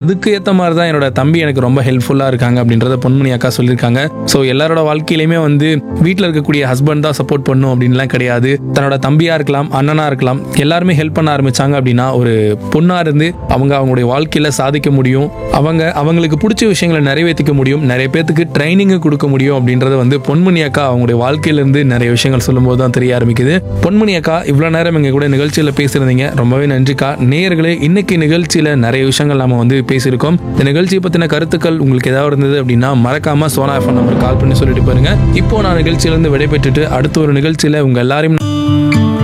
அதுக்கு ஏற்ற மாதிரி தான் என்னோட தம்பி எனக்கு ரொம்ப ஹெல்ப்ஃபுல்லாக இருக்காங்க அப்படின்றத பொன்மணி அக்கா சொல்லியிருக்காங்க ஸோ எல்லாரோட வாழ்க்கையிலையுமே வந்து வீட்டில் இருக்கக்கூடிய ஹஸ்பண்ட் தான் சப்போர்ட் பண்ணும் அப்படின்லாம் கிடையாது தன்னோட தம்பியாக இருக்கலாம் அண்ணனா இருக்கலாம் எல்லாருமே ஹெல்ப் பண்ண ஆரம்பிச்சாங்க அப்படின்னா ஒரு பொண்ணாக இருந்து அவங்க அவங்களுடைய வாழ்க்கையில் சாதிக்க முடியும் அவங்க அவங்களுக்கு பிடிச்ச விஷயங்களை நிறைவேற்றிக்க முடியும் நிறைய பேத்துக்கு ட்ரைனிங்கு கொடுக்க முடியும் அப்படின்றத வந்து பொன்மணி அக்கா அவங்களுடைய வாழ்க்கையிலேருந்து நிறைய விஷயங்கள் சொல்லும்போது தான் தெரிய ஆரம்பிக்குது பொன்மணி அக்கா இவ்வளோ நேரம் எங்கள் கூட நிகழ்ச்சியில் பேசியிருந்தீங்க ரொம்பவே நன்றிக்கா நேயர்களே இன்னைக்கு நிகழ்ச்சியில் நிறைய விஷயங்கள் நாம வந்து பேசியிருக்கோம் இந்த நிகழ்ச்சியை பற்றின கருத்துக்கள் உங்களுக்கு ஏதாவது இருந்தது அப்படின்னா மறக்காம சோனா எஃப்எம் நம்பர் கால் பண்ணி சொல்லிட்டு பாருங்க இப்போ நான் நிகழ்ச்சியிலேருந்து விடைபெற்றுட்டு அடுத்த ஒரு நிகழ்ச்சியில் உங்கள் எல்லாரையும்